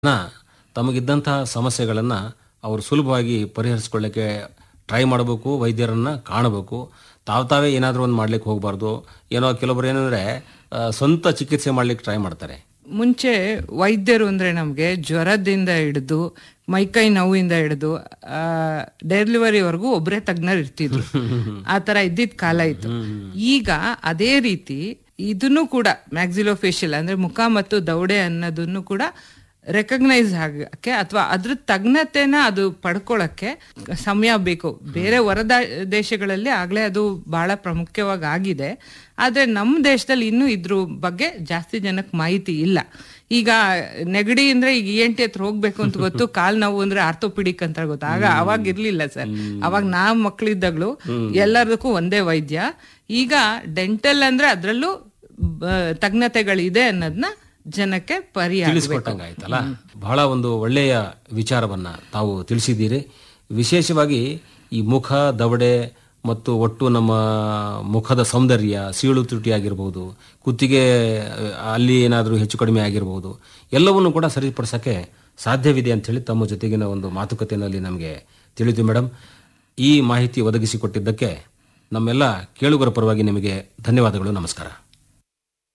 ತಮಗಿದ್ದಂತಹ ಸಮಸ್ಯೆಗಳನ್ನು ಅವರು ಸುಲಭವಾಗಿ ಪರಿಹರಿಸ್ಕೊಳ್ಳಿಕ್ಕೆ ಟ್ರೈ ಮಾಡಬೇಕು ವೈದ್ಯರನ್ನ ಕಾಣಬೇಕು ತಾವು ತಾವೇ ಏನಾದರೂ ಒಂದು ಮಾಡ್ಲಿಕ್ಕೆ ಹೋಗಬಾರ್ದು ಏನೋ ಕೆಲವೊಬ್ರು ಏನಂದ್ರೆ ಆ, ಸ್ವಂತ ಚಿಕಿತ್ಸೆ ಮಾಡ್ಲಿಕ್ಕೆ ಟ್ರೈ ಮಾಡ್ತಾರೆ ಮುಂಚೆ ವೈದ್ಯರು ಅಂದ್ರೆ ನಮ್ಗೆ ಜ್ವರದಿಂದ ಹಿಡಿದು ಮೈಕೈ ನೋವಿಂದ ಹಿಡಿದು ಡೆಲಿವರಿವರೆಗೂ ಒಬ್ಬರೇ ತಜ್ಞರು ಇರ್ತಿದ್ರು ಆ ತರ ಇದ್ದಿದ್ ಕಾಲ ಇತ್ತು ಈಗ ಅದೇ ರೀತಿ ಇದನ್ನು ಕೂಡ ಮ್ಯಾಕ್ಸಿಲೋಫೇಶಿಯಲ್ ಅಂದ್ರೆ ಮುಖ ಮತ್ತು ದೌಡೆ ಅನ್ನೋದನ್ನು ಕೂಡ ರೆಕಗ್ನೈಸ್ ಆಗಕ್ಕೆ ಅಥವಾ ಅದ್ರ ತಜ್ಞತೆನ ಅದು ಪಡ್ಕೊಳಕ್ಕೆ ಸಮಯ ಬೇಕು ಬೇರೆ ಹೊರ ದೇಶಗಳಲ್ಲಿ ಆಗ್ಲೇ ಅದು ಬಹಳ ಪ್ರಾಮುಖ್ಯವಾಗಿ ಆಗಿದೆ ಆದ್ರೆ ನಮ್ಮ ದೇಶದಲ್ಲಿ ಇನ್ನೂ ಇದ್ರ ಬಗ್ಗೆ ಜಾಸ್ತಿ ಜನಕ್ಕೆ ಮಾಹಿತಿ ಇಲ್ಲ ಈಗ ನೆಗಡಿ ಅಂದ್ರೆ ಈಗ ಇ ಎನ್ ಟಿ ಹತ್ರ ಹೋಗ್ಬೇಕು ಅಂತ ಗೊತ್ತು ಕಾಲ್ ನೋವು ಅಂದ್ರೆ ಆರ್ಥೋಪಿಡಿಕ್ ಅಂತ ಗೊತ್ತು ಆಗ ಅವಾಗ ಇರ್ಲಿಲ್ಲ ಸರ್ ಅವಾಗ ನಾವ್ ಮಕ್ಳಿದ್ದಾಗ್ಲು ಎಲ್ಲದಕ್ಕೂ ಒಂದೇ ವೈದ್ಯ ಈಗ ಡೆಂಟಲ್ ಅಂದ್ರೆ ಅದ್ರಲ್ಲೂ ಬ- ತಜ್ಞತೆಗಳಿದೆ ಅನ್ನೋದನ್ನ ಜನಕ್ಕೆ ಪರಿಹಾರ ತಿಳಿಸ್ಕೊಟ್ಟಂಗಾಯ್ತಲ್ಲ ಬಹಳ ಒಂದು ಒಳ್ಳೆಯ ವಿಚಾರವನ್ನ ತಾವು ತಿಳಿಸಿದ್ದೀರಿ ವಿಶೇಷವಾಗಿ ಈ ಮುಖ ದವಡೆ ಮತ್ತು ಒಟ್ಟು ನಮ್ಮ ಮುಖದ ಸೌಂದರ್ಯ ಸೀಳು ತುಟಿ ಆಗಿರ್ಬೋದು ಕುತ್ತಿಗೆ ಆ, ಅಲ್ಲಿ ಏನಾದರೂ ಹೆಚ್ಚು ಕಡಿಮೆ ಆಗಿರ್ಬೋದು ಎಲ್ಲವನ್ನು ಕೂಡ ಸರಿಪಡಿಸೋಕ್ಕೆ ಸಾಧ್ಯವಿದೆ ಅಂತ ಹೇಳಿ ತಮ್ಮ ಜೊತೆಗಿನ ಒಂದು ಮಾತುಕತೆಯಲ್ಲಿ ನಮಗೆ ತಿಳಿತು ಮೇಡಮ್ ಈ ಮಾಹಿತಿ ಒದಗಿಸಿಕೊಟ್ಟಿದ್ದಕ್ಕೆ ನಮ್ಮೆಲ್ಲ ಕೇಳುಗರ ಪರವಾಗಿ ನಿಮಗೆ ಧನ್ಯವಾದಗಳು ನಮಸ್ಕಾರ